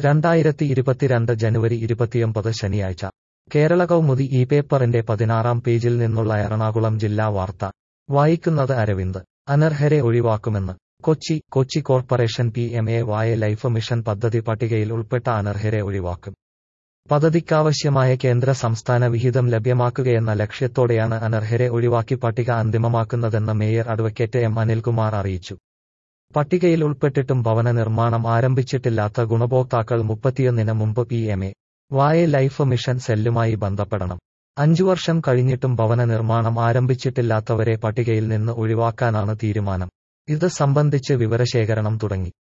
രണ്ടായിരത്തി ഇരുപത്തിരണ്ട് ജനുവരി ഇരുപത്തിയൊമ്പത് ശനിയാഴ്ച കേരള കൗമുദി ഈ പേപ്പറിന്റെ പതിനാറാം പേജിൽ നിന്നുള്ള എറണാകുളം ജില്ലാ വാർത്ത വായിക്കുന്നത് അരവിന്ദ് അനർഹരെ ഒഴിവാക്കുമെന്ന് Kochi Kochi corporation P M A Y life mission പദ്ധതി പട്ടികയിൽ ഉൾപ്പെട്ട അനർഹരെ ഒഴിവാക്കും പദ്ധതിക്കാവശ്യമായ കേന്ദ്ര സംസ്ഥാന വിഹിതം ലഭ്യമാക്കുകയെന്ന ലക്ഷ്യത്തോടെയാണ് അനർഹരെ ഒഴിവാക്കി പട്ടിക അന്തിമമാക്കുന്നതെന്ന് മേയർ അഡ്വക്കേറ്റ് എം അനിൽകുമാർ അറിയിച്ചു പട്ടികയിൽ ഉൾപ്പെട്ടിട്ടും ഭവന നിർമ്മാണം ആരംഭിച്ചിട്ടില്ലാത്ത ഗുണഭോക്താക്കൾ മുപ്പത്തിയൊന്നിന് മുമ്പ് P M A Y life mission സെല്ലുമായി ബന്ധപ്പെടണം അഞ്ചു വർഷം കഴിഞ്ഞിട്ടും ഭവന നിർമ്മാണം ആരംഭിച്ചിട്ടില്ലാത്തവരെ പട്ടികയിൽ നിന്ന് ഒഴിവാക്കാനാണ് തീരുമാനം ഇത് സംബന്ധിച്ച് വിവരശേഖരണം തുടങ്ങി